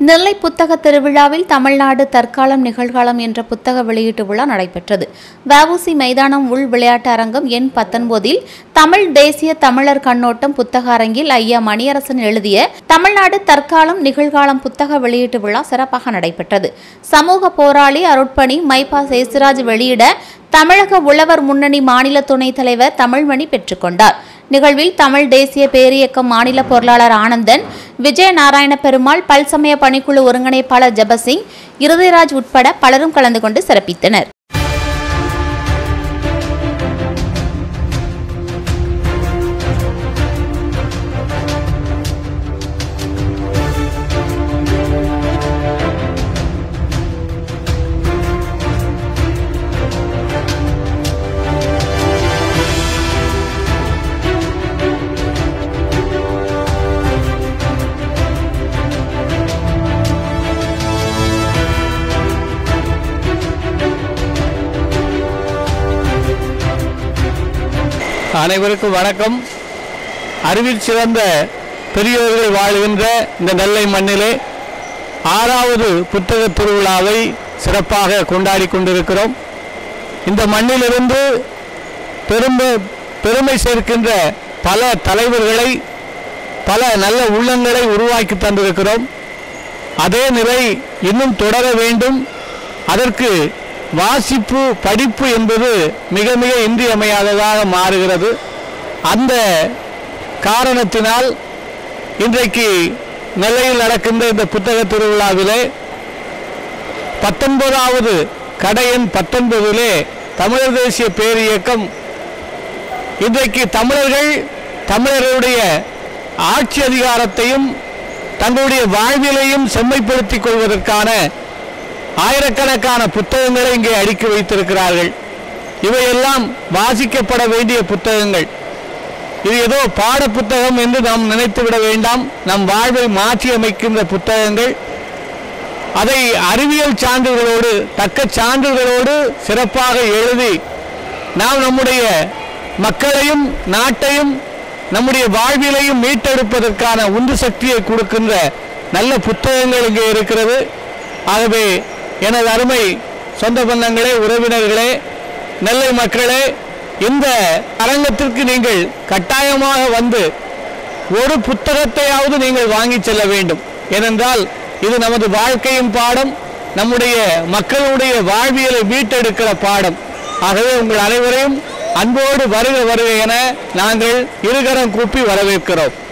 நெல்லை புத்தக திருவிழாவில் தமிழ்நாடு தற்காலம் நிகழ்காலம் என்ற புத்தக வெளியீட்டு விழா நடைபெற்றது வஉசி மைதானம் உள் விளையாட்டு அரங்கம் எண் பத்தொன்பதில் தமிழ் தேசிய தமிழர் கண்ணோட்டம் புத்தக அரங்கில் ஐயா மணியரசன் எழுதிய தமிழ்நாடு தற்காலம் நிகழ்காலம் புத்தக வெளியீட்டு விழா சிறப்பாக நடைபெற்றது சமூக போராளி அருட்பணி மைபா சேசுராஜ் வெளியிட தமிழக உழவர் முன்னணி மாநில துணைத் தலைவர் தமிழ்மணி பெற்றுக்கொண்டார் நிகழ்வில் தமிழ் தேசிய பேரியக்கம் மாநில பொருளாளர் ஆனந்தன் விஜய நாராயண பெருமாள் பல்சமய பணிக்குழு ஒருங்கிணைப்பாளர் ஜெபசிங் இருதயராஜ் உட்பட பலரும் கலந்து கொண்டு சிறப்பித்தனர் அனைவருக்கும் வணக்கம் அறிவில் சிறந்த பெரியோர்கள் வாழுகின்ற இந்த நெல்லை மண்ணிலே ஆறாவது புத்தக திருவிழாவை சிறப்பாக கொண்டாடி கொண்டிருக்கிறோம் இந்த மண்ணிலிருந்து பெருமை பெருமை சேர்க்கின்ற பல தலைவர்களை பல நல்ல உள்ளங்களை உருவாக்கி தந்திருக்கிறோம் அதே நிலை இன்னும் தொடர வேண்டும் அதற்கு வாசிப்பு படிப்பு என்பது மிக மிக இன்றியமையாததாக மாறுகிறது அந்த காரணத்தினால் இன்றைக்கு நெல்லையில் நடக்கின்ற இந்த புத்தக திருவிழாவிலே பத்தொன்பதாவது கடையன் பத்தொன்பதிலே தமிழர் தேசிய பேரியக்கம் இன்றைக்கு தமிழர்கள் தமிழர்களுடைய ஆட்சி அதிகாரத்தையும் தங்களுடைய வாழ்விலையும் செம்மைப்படுத்திக் கொள்வதற்கான ஆயிரக்கணக்கான புத்தகங்களை இங்கே அடுக்கி வைத்திருக்கிறார்கள் இவையெல்லாம் வாசிக்கப்பட வேண்டிய புத்தகங்கள் இது ஏதோ பாட புத்தகம் என்று நாம் நினைத்துவிட வேண்டாம் நம் வாழ்வை மாற்றி அமைக்கின்ற புத்தகங்கள் அதை அறிவியல் சான்றுகளோடு தக்க சான்றுகளோடு சிறப்பாக எழுதி நாம் நம்முடைய மக்களையும் நாட்டையும் நம்முடைய வாழ்விலையும் மீட்டெடுப்பதற்கான உந்து சக்தியை கொடுக்கின்ற நல்ல புத்தகங்கள் இங்கே இருக்கிறது ஆகவே எனது அருமை சொந்த பந்தங்களே உறவினர்களே நெல்லை மக்களே இந்த அரங்கத்திற்கு நீங்கள் கட்டாயமாக வந்து ஒரு புத்தகத்தையாவது நீங்கள் வாங்கி செல்ல வேண்டும் ஏனென்றால் இது நமது வாழ்க்கையின் பாடம் நம்முடைய மக்களுடைய வாழ்வியலை மீட்டெடுக்கிற பாடம் ஆகவே உங்கள் அனைவரையும் அன்போடு வருக வருக என நாங்கள் இருகரம் கூப்பி வரவேற்கிறோம்